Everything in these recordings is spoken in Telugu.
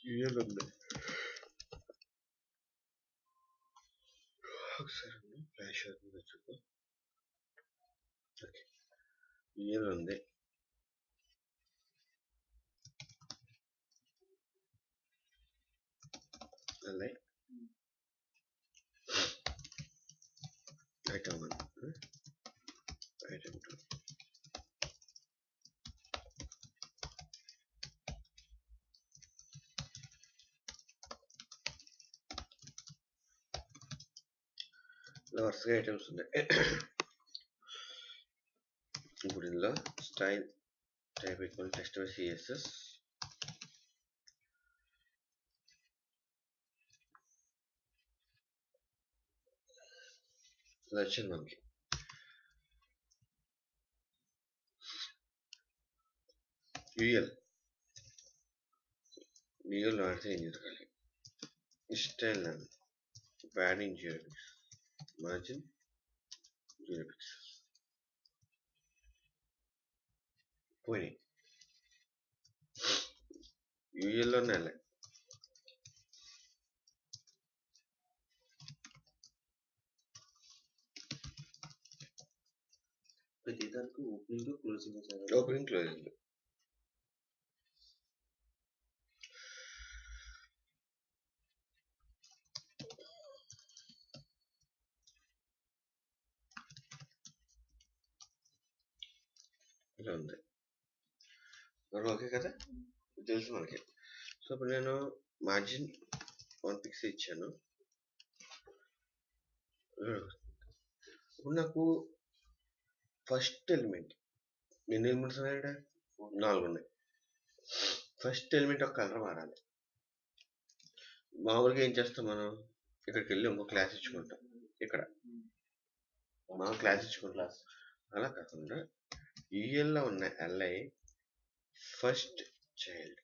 యూఎల్ ఉంది ఒకసారి ఫ్లాష్ అవుతుంది చూపు ఓకే యూఎల్ ఉంది అలాగే ఐటమ్ వన్ ఐటమ్ టూ ఇలా వరుసగా ఐటమ్స్ ఉన్నాయి ఇప్పుడు ఇందులో style type equal text CSS ఇలా వచ్చింది మనకి యూఎల్ యూఎల్ వాడితే ఏం జరగాలి style and padding zero pix margin zero pix పోయినాయి యూఎల్లో నెల ప్రతి దానికి ఓపెనింగ్ క్లోజింగ్ ఓపెనింగ్ క్లోజింగ్ ఇలా ఉంది మరి ఓకే కదా ఇది తెలుసు మనకి సో ఇప్పుడు నేను మార్జిన్ వన్ పిక్స్ ఇచ్చాను ఇప్పుడు నాకు ఫస్ట్ ఎలిమెంట్ ఎన్ని ఎలిమెంట్స్ ఉన్నాయి ఇక్కడ నాలుగు ఉన్నాయి ఫస్ట్ ఎలిమెంట్ ఒక కలర్ మారాలి మామూలుగా ఏం చేస్తాం మనం ఇక్కడికి వెళ్ళి ఇంకో క్లాస్ ఇచ్చుకుంటాం ఇక్కడ మనం క్లాస్ ఇచ్చుకుంటాం అలా కాకుండా ఈఎల్లో ఉన్న LI first child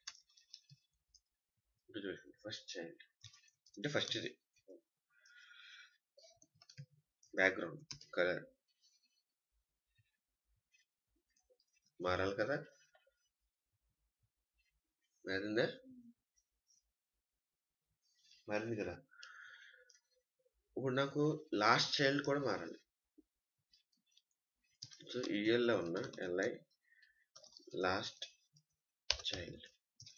first child అంటే ఫస్ట్ ఇది బ్యాక్గ్రౌండ్ కలర్ మారాలి కదా మారిందా మారింది కదా ఇప్పుడు నాకు లాస్ట్ చైల్డ్ కూడా మారాలి సో ఈఎల్లో ఉన్న ఎల్ఐ లాస్ట్ చైల్డ్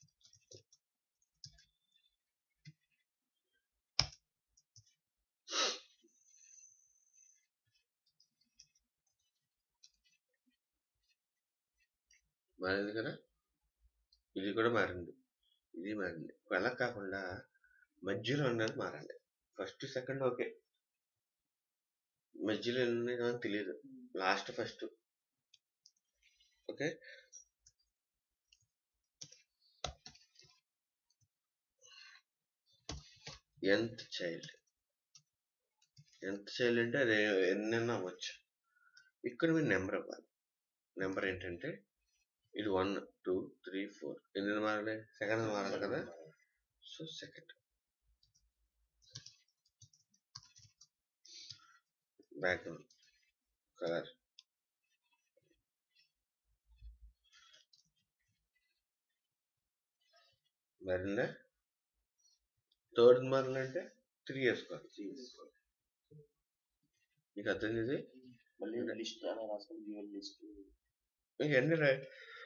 మారింది కదా ఇది కూడా మారింది ఇది మారింది అలా కాకుండా మధ్యలో ఉన్నది మారాలి ఫస్ట్ సెకండ్ ఓకే మధ్యలో ఎన్ని నాకు తెలియదు లాస్ట్ ఫస్ట్ ఓకే ఎంత చైల్డ్ ఎంత చైల్డ్ అంటే అది ఎన్నైనా అవ్వచ్చు ఇక్కడ మీరు నెంబర్ ఇవ్వాలి నెంబర్ ఏంటంటే ఇది వన్ టూ త్రీ ఫోర్ ఎన్ని మారాలి సెకండ్ మారాలి కదా సో సెకండ్ బ్యాక్గ్రౌండ్ కలర్ మరిందా థర్డ్ మారాలంటే త్రీ వేసుకోవాలి మీకు అర్థం ఇది మళ్ళీ లిస్ట్ అలా రాసుకొని డ్యూయల్ లిస్ట్ మీకు ఎన్ని రైట్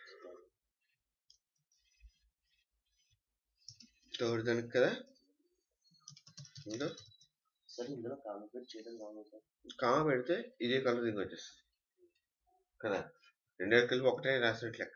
థర్డ్ దానికి కదా ఇంకా సార్ ఇందులో కాంప్లీట్ చేయడం కావాలి సార్ కామ పెడితే ఇదే కలర్ దీనికి వచ్చేస్తుంది కదా రెండు కలిపి ఒకటే రాసినట్టు లెక్క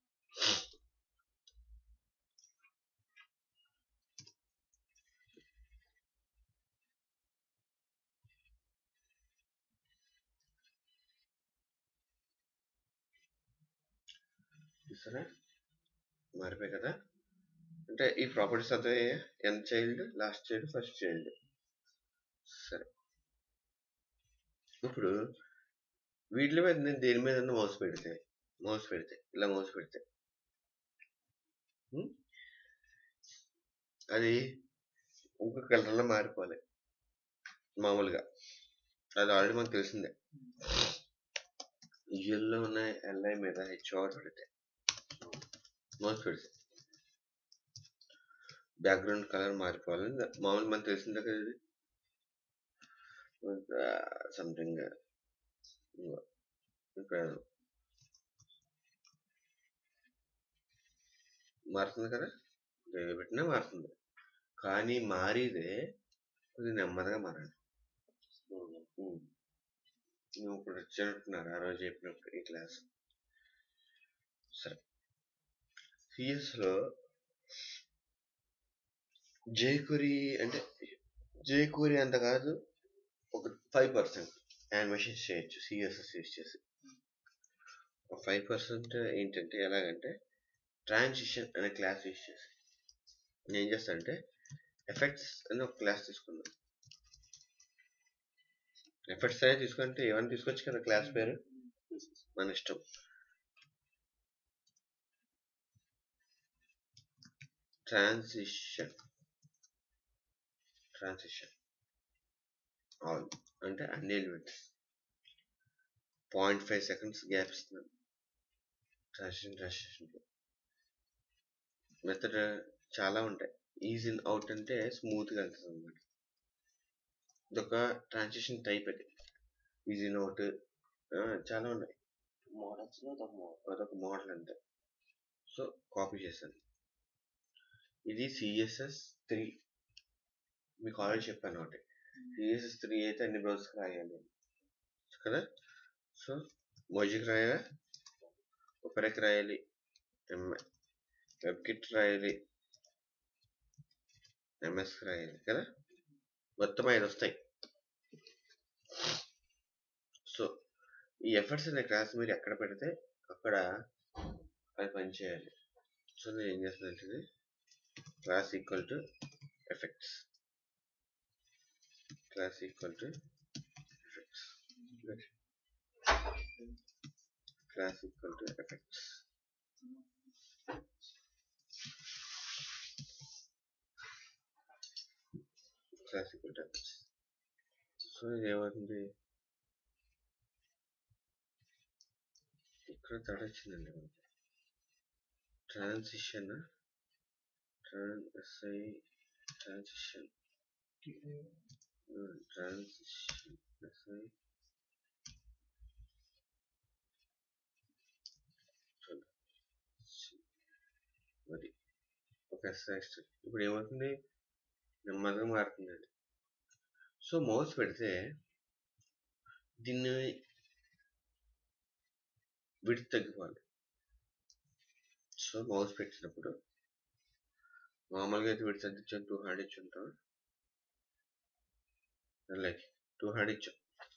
చూసారా మారిపోయి కదా అంటే ఈ ప్రాపర్టీస్ అంతా ఎంత child last child first child సరే ఇప్పుడు వీటి మీద నేను దేని మీద మౌస్ పెడితే మౌస్ పెడితే ఇలా మౌస్ పెడితే ఉం? అది ఇంకొక కలర్లో మారిపోవాలి మామూలుగా అది ఆల్రెడీ మనకు తెలిసిందే ఎల్లో ఉన్న ఎల్ఐ మీద హెచ్ పెడితే మౌస్ పెడితే బ్యాక్గ్రౌండ్ కలర్ మారిపోవాలి ద- మామూలు మనకు తెలిసిందే కదా ఇది సంథింగ్ ఇక్కడ మారుతుంది కదా ఏది పెట్టినా మారుతుంది కానీ మారిదే కొద్దిగా నెమ్మదిగా మారాలి స్లోగా ఉమ్. నువ్వు ఇప్పుడు వచ్చినట్టున్నారు ఆ రోజు చెప్పినప్పుడు ఈ క్లాస్ సరే సిఎస్లో జేకురి అంటే జేకురి అంత కాదు ఒక ఫైవ్ పర్సెంట్ యానిమేషన్ చేయొచ్చు సిఎస్ఎస్ యూస్ చేసి ఒక ఫైవ్ పర్సెంట్ ఏంటంటే ఎలాగంటే ట్రాన్సిషన్ అనే క్లాస్ యూస్ చేసి నేను ఏం చేస్తానంటే ఎఫెక్ట్స్ అని ఒక క్లాస్ తీసుకున్నాను ఎఫెక్ట్స్ అనేది తీసుకుంటే ఏమైనా తీసుకోవచ్చు కదా క్లాస్ పేరు మన ఇష్టం ట్రాన్సిషన్ ట్రాన్సిషన్ ఆల్ అంటే అన్ని elements point five seconds gap ఇస్తున్నాను ట్రాన్సిషన్ ట్రాన్సిషన్ మెథడ్ చాలా ఉంటాయి ఈజ్ ఇన్ అవుట్ అంటే స్మూత్గా వెళ్తుంది అనమాట ఇదొక ట్రాన్సిషన్ టైప్ అది ఈజ్ ఇన్ అవుట్ చాలా ఉన్నాయి మోడల్స్ లో ఒక మోడల్ అదొక మోడల్ అంతే సో కాపీ చేశాను ఇది సిఎస్ఎస్ త్రీ మీకు ఆల్రెడీ చెప్పాను ఒకటి సిఎస్ఎస్ త్రీ అయితే అన్ని బ్రౌజర్స్కి రాయాలి కదా సో మోజిక్ రాయాలా ఒపెరాకి రాయాలి వెబ్కిట్ రాయాలి ఎంఎస్ రాయాలి కదా మొత్తం ఐదు వస్తాయి సో ఈ ఎఫర్ట్స్ అనే క్లాస్ మీరు ఎక్కడ పెడితే అక్కడ అది పనిచేయాలి సో నేను ఏం చేస్తానంటే class equal to effects class equal to effects class equal to effects class equal to effects so ఇది ఏమవుతుంది ఇక్కడ తేడా వచ్చిందండి మనకి transition tran SI transition transition SI మరి ఒక ఎస్ఐ ఇప్పుడు ఏమవుతుంది నెమ్మదిగా మారుతుంది అది సో మౌస్ పెడితే దీన్ని విడ్త్ తగ్గిపోవాలి సో మౌస్ పెట్టినప్పుడు మామూలుగా అయితే విడ్త్ తగ్గించాం టూ హండ్రెడ్ ఇచ్చి ఉంటాం లైక్ టూ హండ్రెడ్ ఇచ్చాం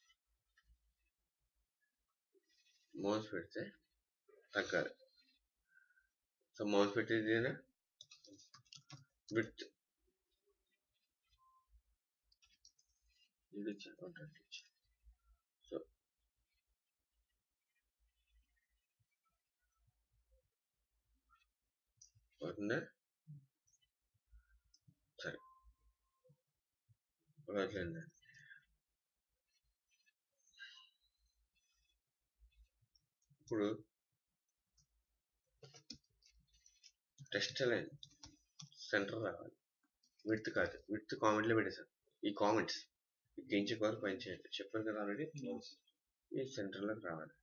మౌస్ పెడితే తగ్గాలి సో మౌస్ పెట్టేది విడ్త్ ఇది ఇచ్చాను కాంటాక్ట్ ఇచ్చాను సో అవుతుందా సరే వదిలేండి ఇప్పుడు టెస్ట్ లైన్ సెంటర్ రావాలి విత్ కాదు విత్ కామెంట్లో పెట్టేశాను ఈ కామెంట్స్ ఇంచు వరకు పని చేయాలి చెప్పాను కదా ఆల్రెడీ ఈ సెంటర్లోకి రావాలి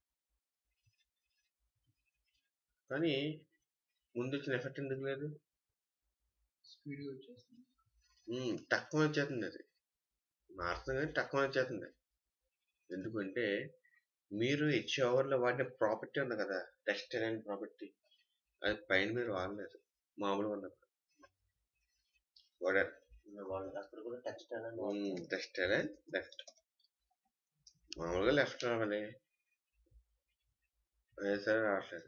కానీ ముందు వచ్చిన ఎఫెక్ట్ ఎందుకు లేదు స్పీడ్ వచ్చేస్తుంది ఉమ్, తక్కువ వచ్చేస్తుంది అది మారుతుంది కానీ తక్కువ వచ్చేస్తుంది ఎందుకంటే మీరు హెచ్ ఓవర్లో వాడిన ప్రాపర్టీ ఉంది కదా టెక్స్ట్ అనే ప్రాపర్టీ అది పైన మీరు వాడలేదు మామూలుగా ఉన్నప్పుడు వాడారు వాళ్ళు అక్కడ కూడా టెక్స్ట్ అనేది టెక్స్ట్ అనే లెఫ్ట్ మామూలుగా లెఫ్ట్ రావాలి అదే సరే రావట్లేదు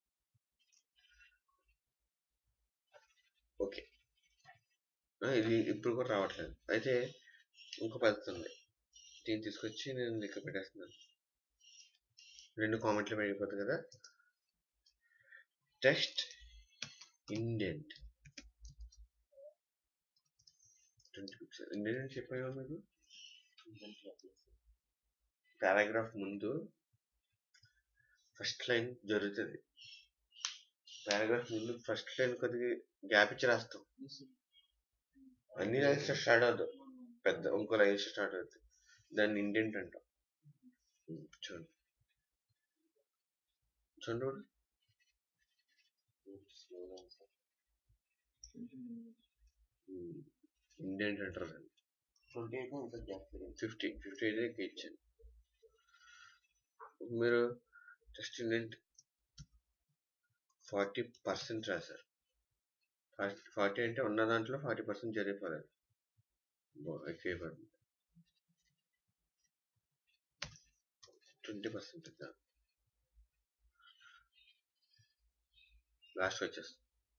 ఓకే ఆ, ఇది ఇప్పుడు కూడా రావట్లేదు అయితే ఇంకో పద్ధతి ఉంది దీన్ని తీసుకొచ్చి నేను లెక్క పెట్టేస్తున్నాను రెండు కామెంట్లు పెరిగిపోతుంది కదా text indent twenty pixel indent అని చెప్పాను మీకు పారాగ్రాఫ్ ముందు ఫస్ట్ లైన్ జరుగుతుంది పారాగ్రాఫ్ ముందు ఫస్ట్ లైన్ కొద్దిగా గ్యాప్ ఇచ్చి రాస్తాం అన్ని లైన్స్ స్టార్ట్ అవుతుంది పెద్ద ఇంకో లైన్స్ స్టార్ట్ అవుతుంది దాన్ని ఇండెంట్ అంటాం ఉమ్, చూడండి చూడండి ఇప్పుడు. స్లోగా సార్ ఉమ్, ఇండెంట్ అంటారు దాన్ని ట్వంటీ అయితే ఇంకా గ్యాప్ ఫిఫ్టీ ఫిఫ్టీ అయితే ఇచ్చాను మీరు జస్ట్ ఇండెంట్ ఫార్టీ పర్సెంట్ రాశారు ఫార్టీ అంటే ఉన్న దాంట్లో ఫార్టీ పర్సెంట్ జరిగిపోలేదు ఎక్కువ ట్వంటీ పర్సెంట్ లాస్ట్ వచ్చేస్తుంది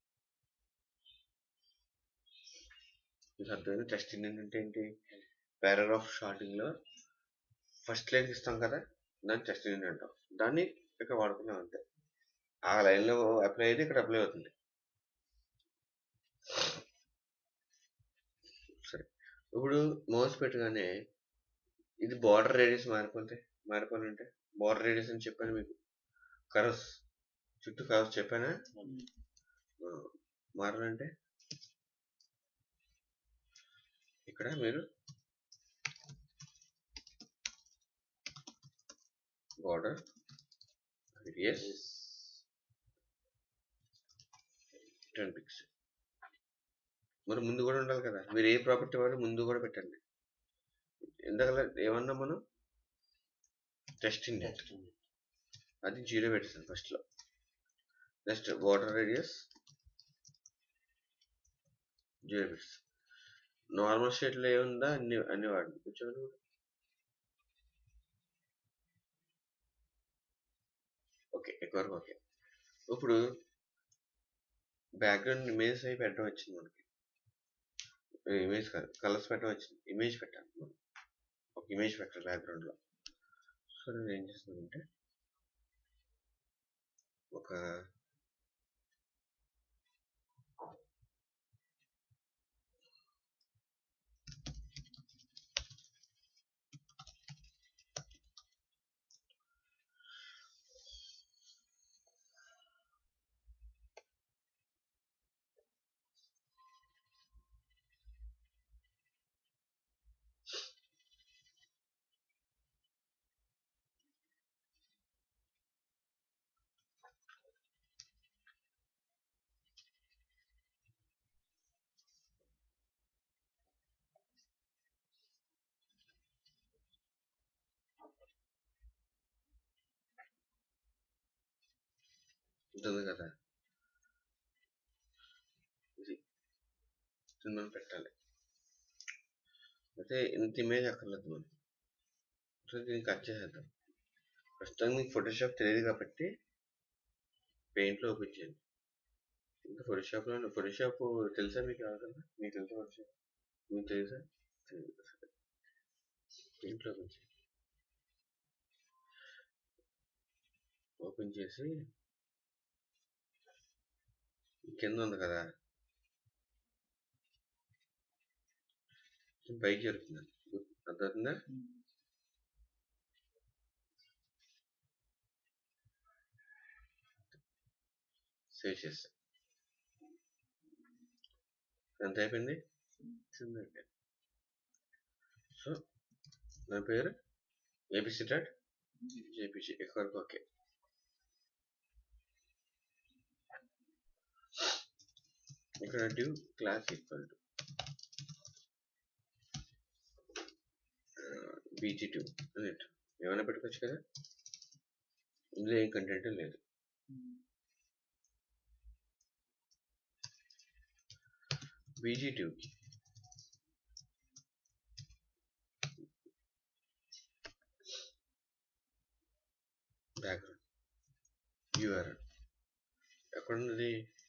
మీకు అర్థమైంది టెస్ట్ ఏంటంటే ఏంటి పారాగ్రాఫ్ స్టార్టింగ్ లో ఫస్ట్ లైన్ ఇస్తాం కదా దాన్ని టెస్ట్ ఇంజన్ అంటాం దాన్ని ఇక్కడ వాడుకున్నాం అంతే ఆ లైన్ లో అప్లై అయితే ఇక్కడ అప్లై అవుతుంది సరే ఇప్పుడు మౌస్ పెట్టగానే ఇది బార్డర్ రేడియస్ మారిపోతే మారిపోవాలంటే బార్డర్ రేడియస్ అని చెప్పాను మీకు కర్వ్స్ చుట్టూ కర్వ్స్ చెప్పానా ఆ, మారాలంటే ఇక్కడ మీరు బార్డర్ రేడియస్ టెన్ పిక్స్ మరి ముందు కూడా ఉండాలి కదా మీరు ఏ ప్రాపర్టీ వాడు ముందు కూడా పెట్టండి ఎందుకలా ఏమన్నా మనం టెస్ట్ ఇండెంట్ టెస్ట్ అది జీరో పెట్టేసాను ఫస్ట్ లో నెక్స్ట్ వాటర్ రేడియస్ జీరో పెట్టేసాను నార్మల్ స్టేట్ లో ఏముందా అన్ని అన్ని వాడండి కూర్చోండి కూడా ఓకే ఎక్కువ వరకు ఓకే ఇప్పుడు బ్యాక్గ్రౌండ్ ఇమేజ్ అయి పెట్టడం వచ్చింది మనకి ఇమేజ్ కాదు కలర్స్ పెట్టడం వచ్చింది ఇమేజ్ పెట్టాలి మనం ఒక ఇమేజ్ పెట్టాలి బ్యాక్గ్రౌండ్ లో సో నేను ఏం చేస్తున్నానంటే ఒక ఉంటుంది కదా ఇది ఇది మనం పెట్టాలి అయితే ఇంత ఇమేజ్ అక్కర్లేదు మనం సో దీన్ని కట్ చేసేద్దాం ప్రస్తుతం మీకు ఫోటోషాప్ తెలియదు కాబట్టి పెయింట్లో ఓపెన్ చేయండి ఇంకా ఫోటోషాప్లో ఫోటోషాప్ తెలుసా మీకు ఎవరికన్నా మీకు తెలుసా ఫోటోషాప్ మీకు తెలుసా పెయింట్లో ఓపెన్ చేయండి ఓపెన్ చేసి కింద ఉంది కదా పైకి జరుగుతుంది అర్థవుతుందా సేవ్ చేస్తా ఎంత అయిపోయింది చిన్న అయిపోయింది సో నా పేరు ఏబిసి డాట్ జేపీసీ ఎక్కువ వరకు ఓకే ఇక్కడ div class equal to BG two అన్నట్టు ఏమైనా పెట్టుకోవచ్చు కదా ఇందులో ఏం కంటెంట్ లేదు బీజీ టూ బ్యాక్గ్రౌండ్ యూఆర్ఎల్ ఎక్కడ ఉన్నది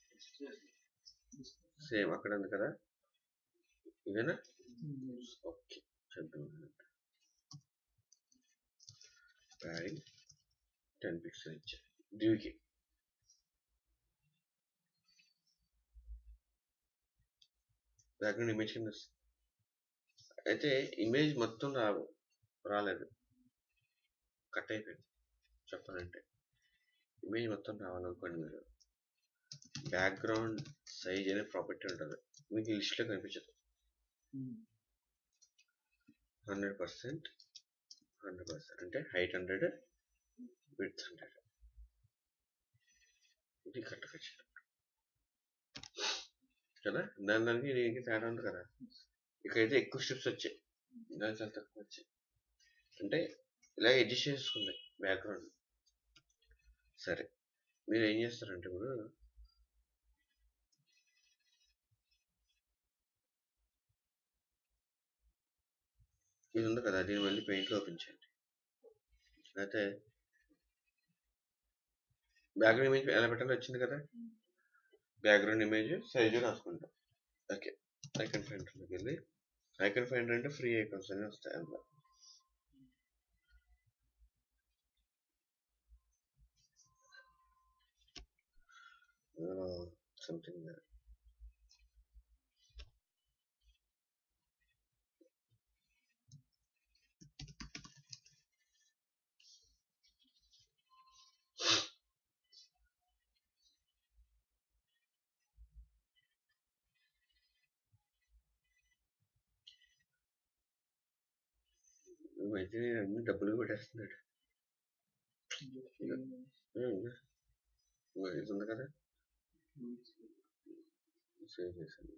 సేమ్ అక్కడ ఉంది కదా ఇదేనా ఓకే చేద్దాం ప్యాడింగ్ టెన్ పిక్సెల్ ఇచ్చా డ్యూకి బ్యాక్గ్రౌండ్ ఇమేజ్ కింద వస్తుంది అయితే ఇమేజ్ మొత్తం రా రాలేదు కట్ అయిపోయింది చెప్పాలంటే ఇమేజ్ మొత్తం రావాలనుకోండి మీరు బ్యాక్గ్రౌండ్ సైజ్ అనే ప్రాపర్టీ ఉంటుంది మీకు ఈ లిస్ట్లో కనిపించదు హండ్రెడ్ పర్సెంట్ హండ్రెడ్ పర్సెంట్ అంటే హైట్ హండ్రెడ్ విడ్త్ హండ్రెడ్ ఇది కరెక్ట్ వచ్చింది కదా దాని దానికి దీనికి తేడా ఉంది కదా ఇక్కడైతే ఎక్కువ స్టెప్స్ వచ్చాయి దానికి చాలా తక్కువ వచ్చాయి అంటే ఇలా అడ్జస్ట్ చేసుకుంది బ్యాక్గ్రౌండ్ సరే మీరు ఏం చేస్తారంటే ఇప్పుడు ఇది ఉంది కదా దీన్ని మళ్ళీ పెయింట్లో ఓపెన్ చేయండి అయితే బ్యాక్గ్రౌండ్ ఇమేజ్ ఎలా పెట్టాలో వచ్చింది కదా బ్యాక్గ్రౌండ్ ఇమేజ్ సైజు రాసుకుంటాం ఓకే ఐకన్ ఫైండర్లోకి వెళ్ళి ఐకన్ ఫైండర్ అంటే ఫ్రీ ఐకాన్స్ అన్నీ వస్తాయి అందులో సంథింగ్ అయితే అన్ని డబ్బులు పెట్టేస్తున్నాడు ఉమ్. ఇది ఉంది కదా సేవ్ చేశాను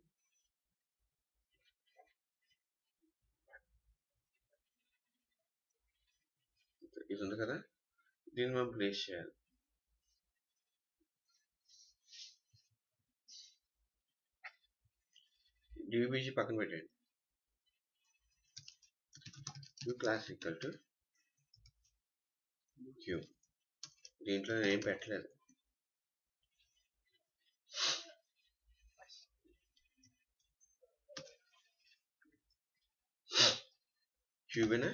ఇది ఉంది కదా దీన్ని మనం ప్లేస్ చేయాలి డివిబిజీ పక్కన పెట్టండి Q class equal to Q దీంట్లో నేను ఏం పెట్టలేదు క్యూబేనా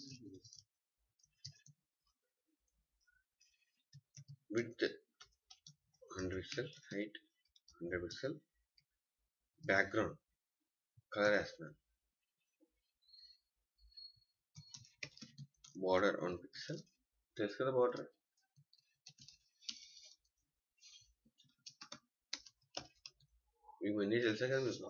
with hundred pixel height hundred pixel background colour వేస్తున్నాను బార్డర్ వన్ పిక్సెల్ తెలుసు కదా బార్డర్ ఇవన్నీ తెలుసా కదా మీకు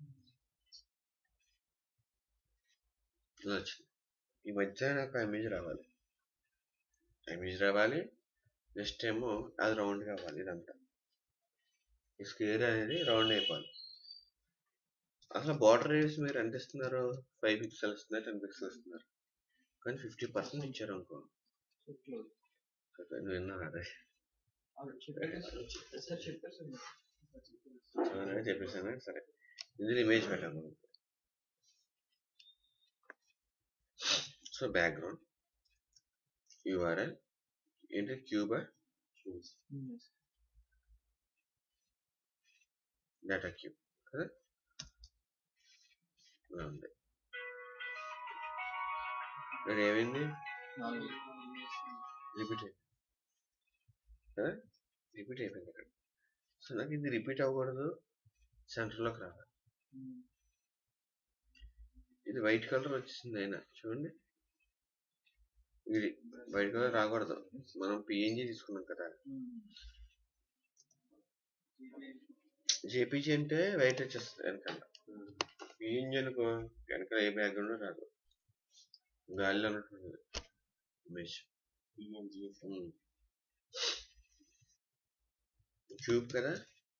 ఇలా వచ్చింది ఈ మధ్య నాకు ఇమేజ్ రావాలి ఇమేజ్ రావాలి నెక్స్ట్ ఏమో అది రౌండ్ కావాలి ఇదంతా ఈ స్క్వేర్ అనేది రౌండ్ అయిపోవాలి అసలు బార్డర్ రేస్ మీరు ఎంత ఇస్తున్నారు ఫైవ్ పిక్సెల్ ఇస్తున్నారు టెన్ పిక్సెల్ ఇస్తున్నారు కానీ ఫిఫ్టీ పర్సెంట్ ఇచ్చారు అనుకో నువ్వు విన్నా అదే సార్ చెప్పారు సార్ సరే చెప్పేసాను సరే ఇందులో ఇమేజ్ పెట్టాము సో బ్యాక్గ్రౌండ్ యూఆర్ఎల్ ఏంటి క్యూబా డేటా క్యూబ్ కదా ఇలా ఉంది ఇక్కడ ఏమైంది రిపీట్ అయిపోయింది కదా రిపీట్ అయిపోయింది ఇక్కడ సో నాకు ఇది రిపీట్ అవ్వకూడదు సెంటర్లోకి రావాలి ఇది వైట్ కలర్ వచ్చింది అయినా చూడండి ఇది వైట్ కలర్ రాకూడదు మనం పిఎన్జి తీసుకున్నాం కదా జేపీజీ అంటే వైట్ వచ్చేస్తుంది వెనకాల పిఎన్జి అనుకో వెనకాల ఏ బ్యాక్గ్రౌండ్ రాదు గాలిలో ఉన్నట్టుంది ఇమేజ్ క్యూబ్ కదా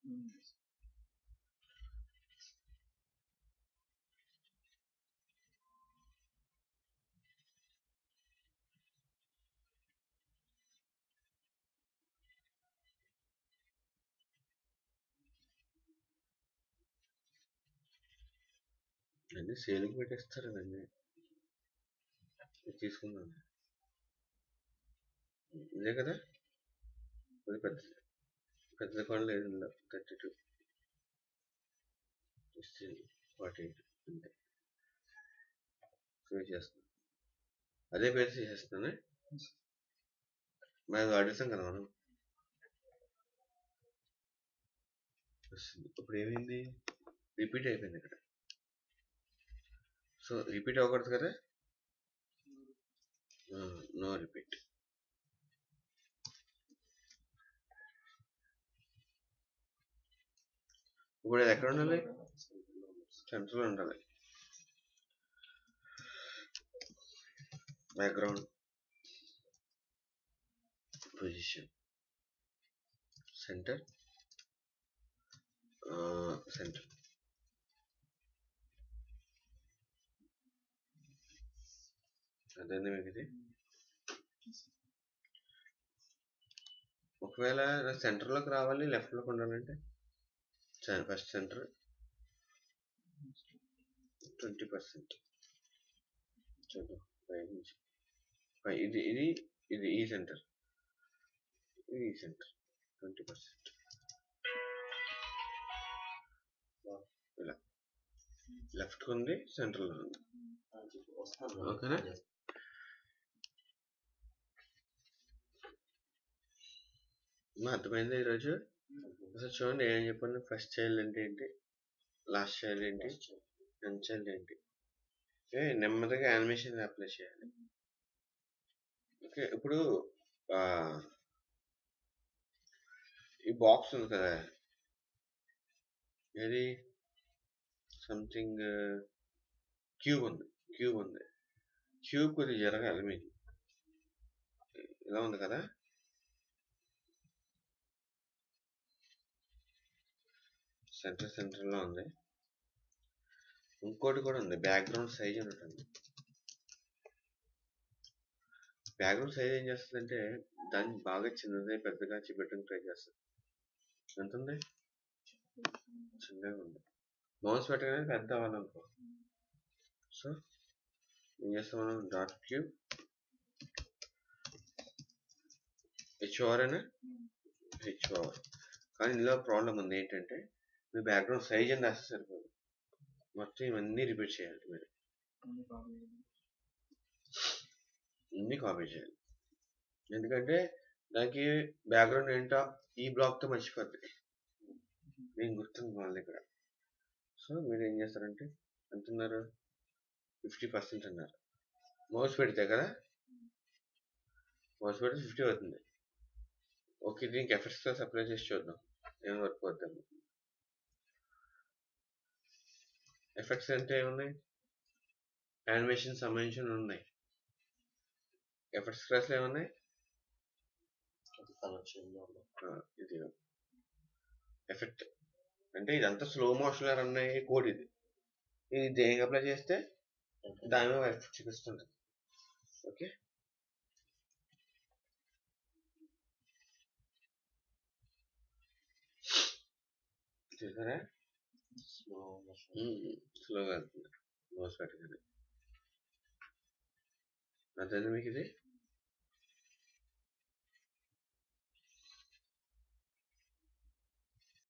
అన్ని సేలింగ్ పెట్టేస్తారు అవన్నీ ఇది తీసుకుందాం ఇదే కదా ఇది పెద్దది పెద్ద కూడా లేదు ఇందులో థర్టీ టూ ఫార్టీ ఎయిట్ అంతే సేవ్ చేస్తాను అదే పేరు చేసేస్తానే మరి అది వాడేసాం కదా మనం వస్తుంది. ఇప్పుడు ఏమైంది రిపీట్ అయిపోయింది ఇక్కడ సో రిపీట్ అవ్వకూడదు కదా నో రిపీట్ ఇప్పుడు ఇది ఎక్కడ ఉండాలి సెంటర్లో ఉండాలి బ్యాక్గ్రౌండ్ పొజిషన్ సెంటర్ సెంటర్ అదేంది మీకు ఇది ఒకవేళ సెంటర్లోకి రావాలి లెఫ్ట్లోకి ఉండాలంటే ఫస్ట్ సెంటర్ ట్వంటీ పర్సెంట్ చూద్దాం పై నుంచి పై ఇది ఇది ఇది ఈ సెంటర్ ఇది ఈ సెంటర్ ట్వంటీ పర్సెంట్ ఇలా లెఫ్ట్ ఉంది సెంటర్లో ఉంది వస్తాను ఓకేనా? మా అర్థమైంది ఈరోజు అసలు చూడండి ఏం చెప్పండి ఫస్ట్ చైల్డ్ అంటే ఏంటి లాస్ట్ చైల్డ్ ఏంటి టెన్త్ చైల్డ్ ఏంటి ఓకే నెమ్మదిగా యానిమేషన్ అప్లై చేయాలి ఓకే ఇప్పుడు ఆ, ఈ బాక్స్ ఉంది కదా ఏది సంథింగ్ క్యూబ్ ఉంది క్యూబ్ ఉంది క్యూబ్ కొద్దిగా జరగాలి మీకు ఇలా ఉంది కదా సెంటర్ సెంటర్లో ఉంది ఇంకోటి కూడా ఉంది బ్యాక్గ్రౌండ్ సైజ్ అని ఉంటుంది బ్యాక్గ్రౌండ్ సైజ్ ఏం చేస్తుందంటే దాన్ని బాగా చిన్నది పెద్దగా చూపెట్టడానికి ట్రై చేస్తుంది ఎంత ఉంది చిన్నగా ఉంది మౌస్ పెట్టగానే పెద్ద అవ్వాలనుకో సో ఏం చేస్తాం మనం డాట్ క్యూబ్ హెచ్ఓఆర్ అయినా హెచ్ఓఆర్ కానీ ఇందులో ప్రాబ్లం ఉంది ఏంటంటే మీ బ్యాక్గ్రౌండ్ సైజ్ అని రాస్తే సరిపోదు మొత్తం ఇవన్నీ రిపీట్ చేయాలి మీరు అన్ని కాపీ చేయాలి. ఇన్ని కాపీ చేయాలి ఎందుకంటే దానికి బ్యాక్గ్రౌండ్ ఏంటో ఈ బ్లాక్తో మర్చిపోద్ది నేను గుర్తుంది వాళ్ళ దగ్గర సో మీరు ఏం చేస్తారంటే ఎంత ఉన్నారు ఫిఫ్టీ పర్సెంట్ అన్నారు మౌస్ పెడితే కదా మౌస్ పెడితే ఫిఫ్టీ అవుతుంది ఓకే దీనికి ఎఫెక్ట్స్ క్లాస్ అప్లై చేసి చూద్దాం ఏం వర్క్ అవుద్దాం ఎఫెక్ట్స్ అంటే ఏమున్నాయి యానిమేషన్ సంబంధించిన ఉన్నాయి ఎఫెక్ట్స్ క్లాస్లో ఏమున్నాయి కలర్ చేంజ్ అవ్వడం ఆ, ఇది ఎఫెక్ట్ అంటే ఇదంతా స్లో మోషన్ రన్ అయ్యే కోడ్ ఇది ఇది దేనికి అప్లై చేస్తే దాని మీద ఎఫెక్ట్ చూపిస్తుంది ఓకే చూసారా స్లో మోషన్ స్లోగా వెళ్తుంది మోస్ పెట్టగానే అదే మీకు ఇది